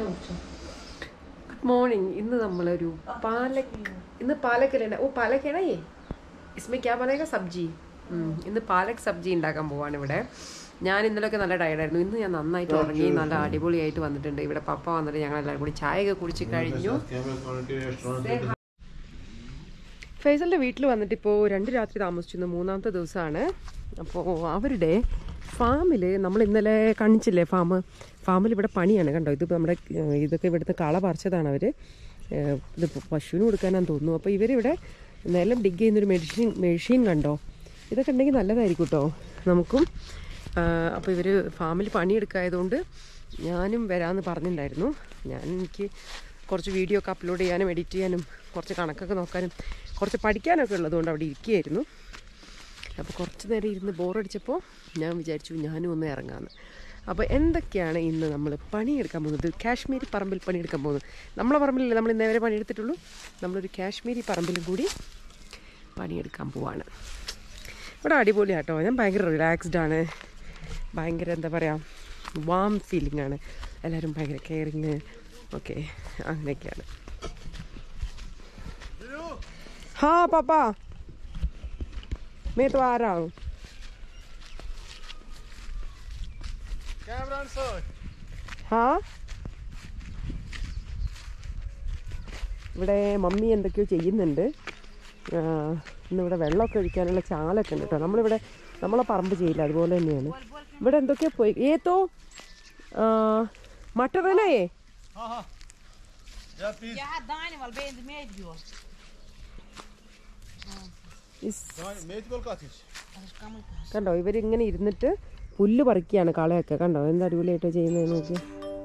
Good morning ഇന്ന് നമ്മളൊരു പാലക് ഇന്ന് പാലക്കല്ല ഓ പാലക്കണേ ഇസ്മേ ക്യാ ബനേഗ സബ്ജി ഉം, ഇന്ന് പാലക് സബ്ജി ഉണ്ടാക്കാൻ പോവാണ് ഇവിടെ ഞാൻ ഇന്നലെയൊക്കെ നല്ല ടയർഡായിരുന്നു ഇന്ന് ഞാൻ നന്നായിട്ട് ഉറങ്ങി നല്ല അടിപൊളിയായിട്ട് വന്നിട്ടുണ്ട് ഇവിടെ പപ്പ വന്നിട്ട് ഞങ്ങൾ എല്ലാവരും കൂടി ചായയൊക്കെ കുടിച്ച് കഴിഞ്ഞു ഫൈസലിൻ്റെ വീട്ടിൽ വന്നിട്ട് ഇപ്പോൾ രണ്ട് രാത്രി താമസിച്ചു ഇന്ന് മൂന്നാമത്തെ ദിവസമാണ് അപ്പോൾ അവരുടെ ഫാമിൽ നമ്മൾ ഇന്നലെ കാണിച്ചില്ലേ ഫാം ഫാമിൽ ഇവിടെ പണിയാണ് കണ്ടോ ഇതിപ്പോൾ നമ്മുടെ ഏഹ്, ഇതൊക്കെ ഇവിടുത്തെ കള പറിച്ചതാണ് അവർ ഇത് പശുവിന് കൊടുക്കാനാന്ന് തോന്നുന്നു അപ്പോൾ ഇവരിവിടെ നിലം ഡിഗ് ചെയ്യുന്നൊരു മെഷീൻ മെഷീൻ കണ്ടോ ഇതൊക്കെ ഉണ്ടെങ്കിൽ നല്ലതായിരിക്കും കേട്ടോ നമുക്കും അപ്പോൾ ഇവർ ഫാമിൽ പണിയെടുക്കായതുകൊണ്ട് ഞാനും വരാമെന്ന് പറഞ്ഞിട്ടുണ്ടായിരുന്നു ഞാൻ എനിക്ക് കുറച്ച് വീഡിയോ ഒക്കെ അപ്ലോഡ് ചെയ്യാനും എഡിറ്റ് ചെയ്യാനും കുറച്ച് കണക്കൊക്കെ നോക്കാനും കുറച്ച് പഠിക്കാനൊക്കെ ഉള്ളതുകൊണ്ട് അവിടെ ഇരിക്കുകയായിരുന്നു അപ്പോൾ കുറച്ച് നേരം ഇരുന്ന് ബോറടിച്ചപ്പോൾ ഞാൻ വിചാരിച്ചു ഞാനും ഒന്ന് ഇറങ്ങാമെന്ന് അപ്പോൾ എന്തൊക്കെയാണ് ഇന്ന് നമ്മൾ പണിയെടുക്കാൻ പോകുന്നത് കാശ്മീരി പറമ്പിൽ പണിയെടുക്കാൻ പോകുന്നത് നമ്മളെ പറമ്പിലല്ലേ നമ്മൾ ഇന്നേ വരെ പണിയെടുത്തിട്ടുള്ളൂ നമ്മളൊരു കാശ്മീരി പറമ്പിലും കൂടി പണിയെടുക്കാൻ പോവാണ് ഇവിടെ അടിപൊളിയാട്ടോ ഞാൻ ഭയങ്കര റിലാക്സ്ഡ് ആണ് ഭയങ്കര എന്താ പറയുക വാം ഫീലിംഗ് ആണ് എല്ലാവരും ഭയങ്കര കെയറിങ് ഓക്കെ അങ്ങനെയൊക്കെയാണ് हाँ पापा मैं तो आ रहा हूँ हाँ ഇവിടെ മമ്മി എന്തൊക്കെയോ ചെയ്യുന്നുണ്ട് ആ, ഇന്നിവിടെ വെള്ളമൊക്കെ ഒഴിക്കാനുള്ള ചാലൊക്കെ ഉണ്ട് കേട്ടോ നമ്മളിവിടെ നമ്മളെ പറമ്പ് ചെയ്യില്ല അതുപോലെ തന്നെയാണ് ഇവിടെ എന്തൊക്കെയോ പോയി ഏത്തോ മട്ടറനേ Ja, Daniel, ben je mee, joh? കണ്ടോ ഇവരിങ്ങനെ ഇരുന്നിട്ട് പുല്ല് പറിക്കുകയാണ് കളയൊക്കെ കണ്ടോ എന്ത് അടിപൊളിയായിട്ടോ ചെയ്യുന്നത് നോക്കി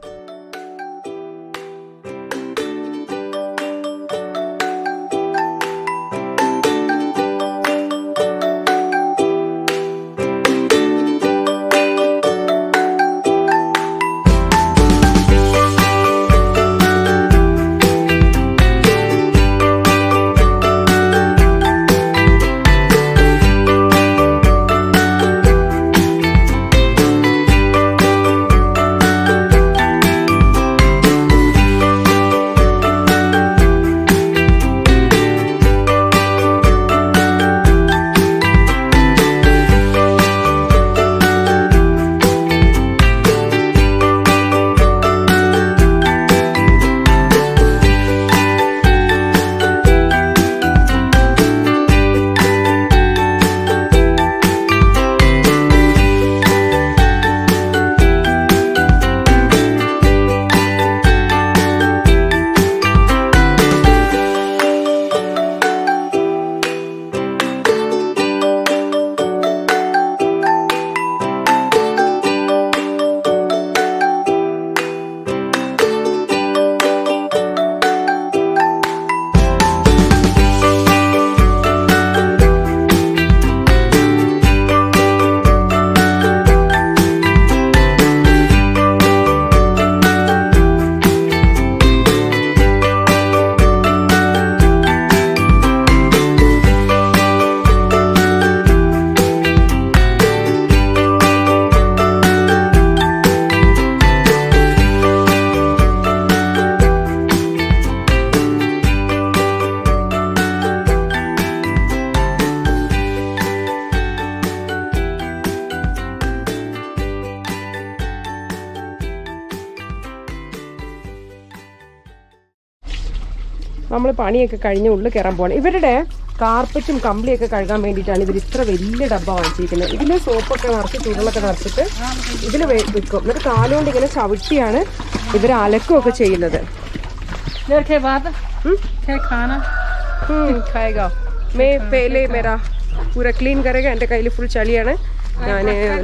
നമ്മൾ പണിയൊക്കെ കഴിഞ്ഞ് ഉള്ളിൽ കയറാൻ പോവാണ് ഇവരുടെ കാർപ്പറ്റും കമ്പിളിയൊക്കെ കഴുകാൻ വേണ്ടിയിട്ടാണ് ഇവർ ഇത്ര വലിയ ഡബ്ബ വാങ്ങിച്ചിരിക്കുന്നത് ഇതിൽ സോപ്പൊക്കെ നിറച്ച് ചൂടുകളൊക്കെ നിറച്ചിട്ട് ഇതിൽ വെക്കും എന്നിട്ട് കാലുകൊണ്ട് ഇങ്ങനെ ചവിട്ടിയാണ് ഇവർ അലക്കുകയൊക്കെ ചെയ്യുന്നത് Lekker geen water? Hm? Geen kranen? हम्म, खाएगा मैं पहले मेरा पूरा ക്ലീൻ കറക എൻ്റെ കയ്യിൽ ഫുൾ ചളിയാണ് ഞാൻ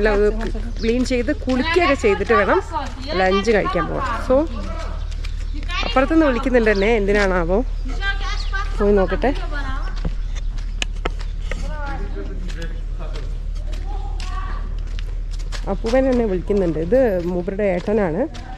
ക്ലീൻ ചെയ്ത് കുളിക്കുകയൊക്കെ ചെയ്തിട്ട് വേണം ലഞ്ച് കഴിക്കാൻ പോകാം സോ അപ്പുറത്തുനിന്ന് വിളിക്കുന്നുണ്ട് എന്നെ എന്തിനാണാവോ പോയി നോക്കട്ടെ അപ്പൂവൻ എന്നെ വിളിക്കുന്നുണ്ട് ഇത് മൂപ്പരുടെ ഏട്ടനാണ്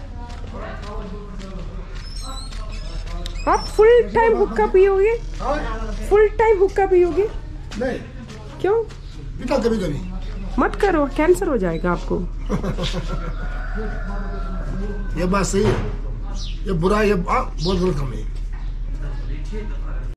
आप फुल टाइम हुक्का पियोगे फुल टाइम हुक्का पियोगे नहीं क्यों पीता कभी कभी मत करो कैंसर हो जाएगा आपको ये बात सही है ये बुरा ये आ, बहुत गलत काम है